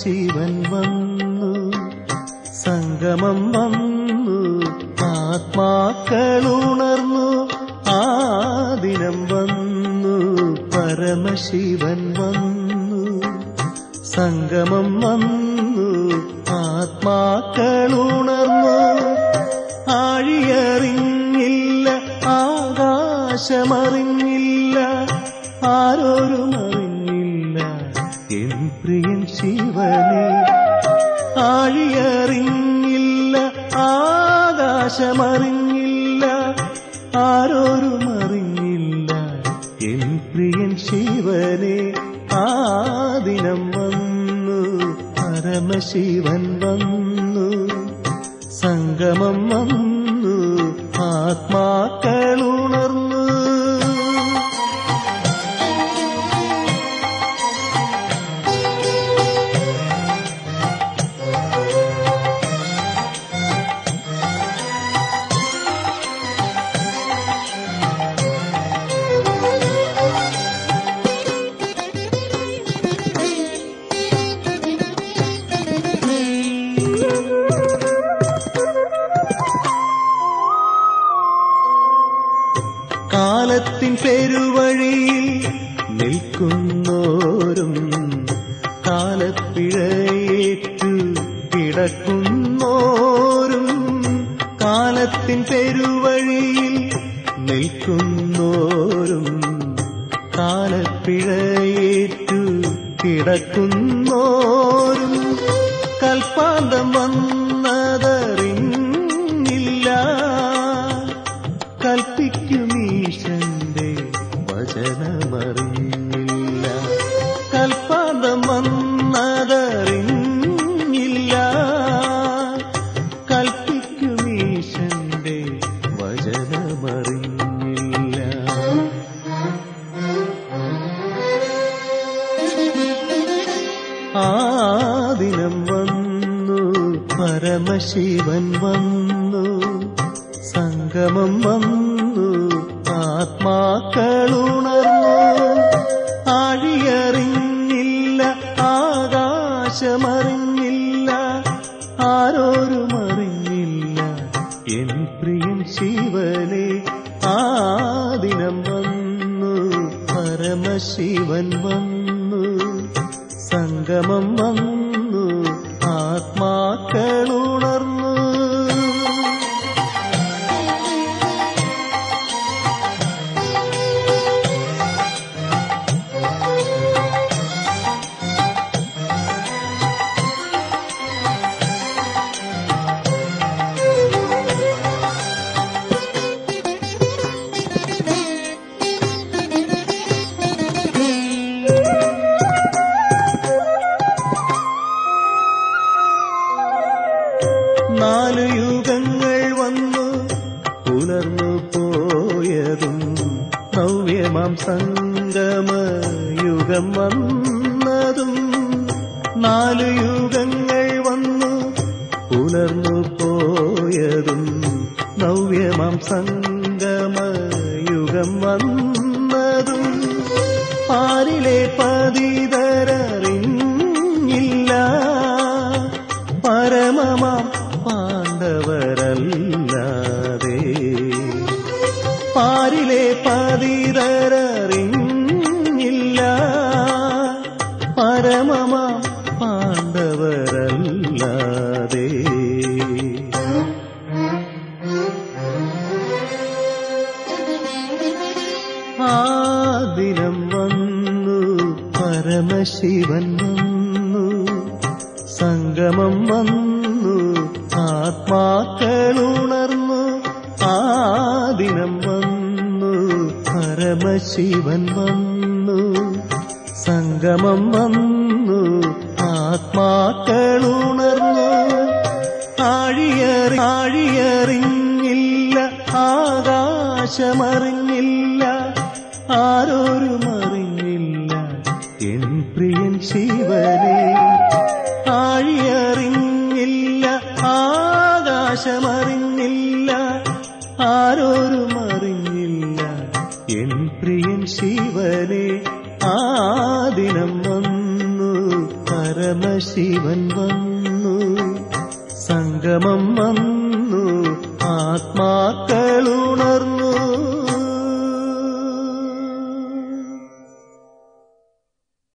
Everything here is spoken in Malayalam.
പരമശിവൻ വന്നു സംഗമം വന്നു ആത്മാക്കളുണർന്നു ആ ദിനം വന്നു പരമശിവൻ വന്നു സംഗമം വന്നു ആത്മാക്കളുണർന്നു ആഴിയറിഞ്ഞില്ല ആകാശമറിഞ്ഞില്ല ആരോരും അറിഞ്ഞില്ല എൻ പ്രിയൻ ശിവനെ ആഴിയറിഞ്ഞില്ല ആകാശമറിഞ്ഞില്ല ആരോരും അറിഞ്ഞില്ല എൻ പ്രിയൻ ശിവനെ ആ ദിനം വന്നു പരമശിവൻ വന്നു സംഗമം വന്നു ആത്മാക്കളുണർന്നു കാലത്തിൻ പെരുവഴിയിൽ നിൽക്കുന്നോരും കാലപ്പിഴയേറ്റു കിടക്കുന്നോരും കാലത്തിൻ പെരുവഴിയിൽ നിൽക്കുന്നോരും കാലപ്പിഴയേറ്റു കിടക്കുന്നോരും കൽപ്പാന്തം വന്നതറിഞ്ഞില്ല കൽപ്പിക്കുമീശന്റെ വചനമറിഞ്ഞില്ല കൽപ്പാന്തം വന്നതറിഞ്ഞില്ല കൽപ്പിക്കുമീശന്റെ വചനമറിഞ്ഞില്ല ആ ദിനം വന്നു പരമശിവൻ വന്നു സംഗമം വന്നു ആത്മാക്കളുണർന്നു ആഴിയറിഞ്ഞില്ല ആകാശമറിഞ്ഞില്ല ആരോരും അറിഞ്ഞില്ല എൻ പ്രിയൻ ശിവനെ ആ ദിനം വന്നു പരമശിവൻ വന്നു സംഗമം വന്നു ആത്മാക്കളുണർന്നു നാലു യുഗങ്ങൾ വന്നു പുലർന്നു പോയതും നവ്യമാം സംഗമ യുഗം വന്നതും നാലു യുഗങ്ങൾ വന്നു പുലർന്നു പോയതും നവ്യമാം സംഗമ യുഗം വന്നതും പാരിലെ പതിതരറിഞ്ഞില്ല പരമമാം പാണ്ഡവരല്ലാതെ പാരിലെ പതിതരറിഞ്ഞില്ല പരമമാം പാണ്ഡവരല്ലാതെ ആ ദിനം വന്നു പരമശിവൻ വന്നു സംഗമം വന്നു ആത്മാക്കളുണർന്നു ആ ദിനം വന്നു പരമശിവൻ വന്നു സംഗമം വന്നു ആത്മാക്കളുണർന്നു ആഴിയറി ആഴിയറിഞ്ഞില്ല ആകാശമറിഞ്ഞില്ല ആരോരും അറിഞ്ഞില്ല എൻ പ്രിയൻ ശിവനെ ആഴിയറിഞ്ഞില്ല ആകാശമറിഞ്ഞില്ല ആരോരും അറിഞ്ഞില്ല എൻ പ്രിയൻ ശിവനെ ആ ദിനം വന്നു പരമശിവൻ ശിവൻ വന്നു സംഗമം വന്നു ആത്മാക്കൾ